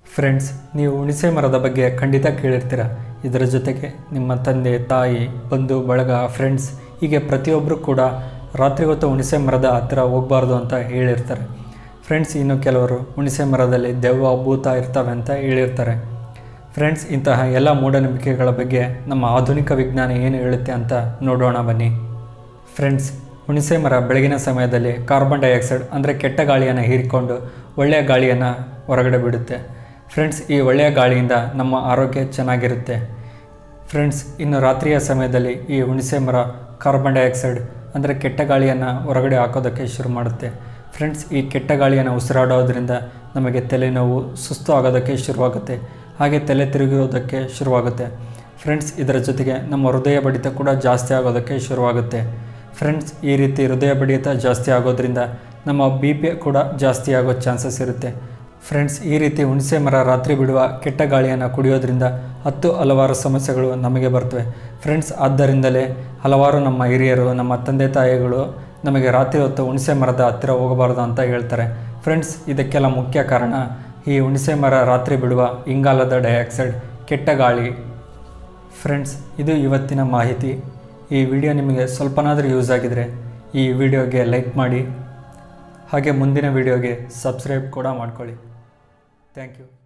friends ನೀವು ಹುಣಸೆ ಮರದ ಬಗ್ಗೆ ಖಂಡಿತ ಕೇಳಿರ್ತೀರ ಇದರ ಜೊತೆಗೆ ನಿಮ್ಮ ತಂದೆ ತಾಯಿ ಬಂಧು ಬಳಗ ಫ್ರೆಂಡ್ಸ್ ಹೀಗೆ ಪ್ರತಿಯೊಬ್ಬರು ಕೂಡ ರಾತ್ರಿ ಹೊತ್ತು ಹುಣಸೆ ಮರದ ಹತ್ತಿರ ಹೋಗಬಾರ್ದು ಅಂತ ಹೇಳಿರ್ತಾರೆ ಫ್ರೆಂಡ್ಸ್ ಇನ್ನು ಕೆಲವರು ಹುಣಸೆ ಮರದಲ್ಲಿ ದೆವ್ವ ಭೂತ ಇರ್ತವೆ ಅಂತ ಹೇಳಿರ್ತಾರೆ ಫ್ರೆಂಡ್ಸ್ ಇಂತಹ ಎಲ್ಲ ಮೂಢನಂಬಿಕೆಗಳ ಬಗ್ಗೆ ನಮ್ಮ ಆಧುನಿಕ ವಿಜ್ಞಾನ ಏನು ಹೇಳುತ್ತೆ ಅಂತ ನೋಡೋಣ ಬನ್ನಿ ಫ್ರೆಂಡ್ಸ್ ಹುಣಸೆ ಮರ ಬೆಳಗಿನ ಸಮಯದಲ್ಲಿ ಕಾರ್ಬನ್ ಡೈಆಕ್ಸೈಡ್ ಅಂದರೆ ಕೆಟ್ಟ ಗಾಳಿಯನ್ನು ಹೀರಿಕೊಂಡು ಒಳ್ಳೆಯ ಗಾಳಿಯನ್ನು ಹೊರಗಡೆ ಬಿಡುತ್ತೆ ಫ್ರೆಂಡ್ಸ್ ಈ ಒಳ್ಳೆಯ ಗಾಳಿಯಿಂದ ನಮ್ಮ ಆರೋಗ್ಯ ಚೆನ್ನಾಗಿರುತ್ತೆ ಫ್ರೆಂಡ್ಸ್ ಇನ್ನು ರಾತ್ರಿಯ ಸಮಯದಲ್ಲಿ ಈ ಹುಣಸೆ ಮರ ಕಾರ್ಬನ್ ಡೈಆಕ್ಸೈಡ್ ಅಂದರೆ ಕೆಟ್ಟ ಗಾಳಿಯನ್ನು ಹೊರಗಡೆ ಹಾಕೋದಕ್ಕೆ ಶುರು ಮಾಡುತ್ತೆ ಫ್ರೆಂಡ್ಸ್ ಈ ಕೆಟ್ಟ ಗಾಳಿಯನ್ನು ಉಸಿರಾಡೋದ್ರಿಂದ ನಮಗೆ ತಲೆನೋವು ಸುಸ್ತು ಆಗೋದಕ್ಕೆ ಶುರುವಾಗುತ್ತೆ ಹಾಗೆ ತಲೆ ತಿರುಗಿರೋದಕ್ಕೆ ಶುರುವಾಗುತ್ತೆ ಫ್ರೆಂಡ್ಸ್ ಇದರ ಜೊತೆಗೆ ನಮ್ಮ ಹೃದಯ ಬಡಿತ ಕೂಡ ಜಾಸ್ತಿ ಆಗೋದಕ್ಕೆ ಶುರುವಾಗುತ್ತೆ ಫ್ರೆಂಡ್ಸ್ ಈ ರೀತಿ ಹೃದಯ ಬಡಿತ ಜಾಸ್ತಿ ಆಗೋದ್ರಿಂದ ನಮ್ಮ ಬಿ ಪಿ ಕೂಡ ಜಾಸ್ತಿ ಆಗೋ ಚಾನ್ಸಸ್ ಇರುತ್ತೆ ಫ್ರೆಂಡ್ಸ್ ಈ ರೀತಿ ಹುಣಸೆ ಮರ ರಾತ್ರಿ ಬಿಡುವ ಕೆಟ್ಟ ಗಾಳಿಯನ್ನು ಕುಡಿಯೋದ್ರಿಂದ ಹತ್ತು ಹಲವಾರು ಸಮಸ್ಯೆಗಳು ನಮಗೆ ಬರ್ತವೆ ಫ್ರೆಂಡ್ಸ್ ಆದ್ದರಿಂದಲೇ ಹಲವಾರು ನಮ್ಮ ಹಿರಿಯರು ನಮ್ಮ ತಂದೆ ತಾಯಿಗಳು ನಮಗೆ ರಾತ್ರಿ ಹೊತ್ತು ಹುಣಸೆ ಮರದ ಹತ್ತಿರ ಹೋಗಬಾರ್ದು ಅಂತ ಹೇಳ್ತಾರೆ ಫ್ರೆಂಡ್ಸ್ ಇದಕ್ಕೆಲ್ಲ ಮುಖ್ಯ ಕಾರಣ ಈ ಹುಣಸೆ ಮರ ರಾತ್ರಿ ಬಿಡುವ ಇಂಗಾಲದ ಡೈಆಕ್ಸೈಡ್ ಕೆಟ್ಟ ಗಾಳಿ ಫ್ರೆಂಡ್ಸ್ ಇದು ಇವತ್ತಿನ ಮಾಹಿತಿ ಈ ವಿಡಿಯೋ ನಿಮಗೆ ಸ್ವಲ್ಪನಾದರೂ ಯೂಸ್ ಆಗಿದರೆ ಈ ವಿಡಿಯೋಗೆ ಲೈಕ್ ಮಾಡಿ ಹಾಗೆ ಮುಂದಿನ ವಿಡಿಯೋಗೆ ಸಬ್ಸ್ಕ್ರೈಬ್ ಕೂಡ ಮಾಡ್ಕೊಳ್ಳಿ ಥ್ಯಾಂಕ್ ಯು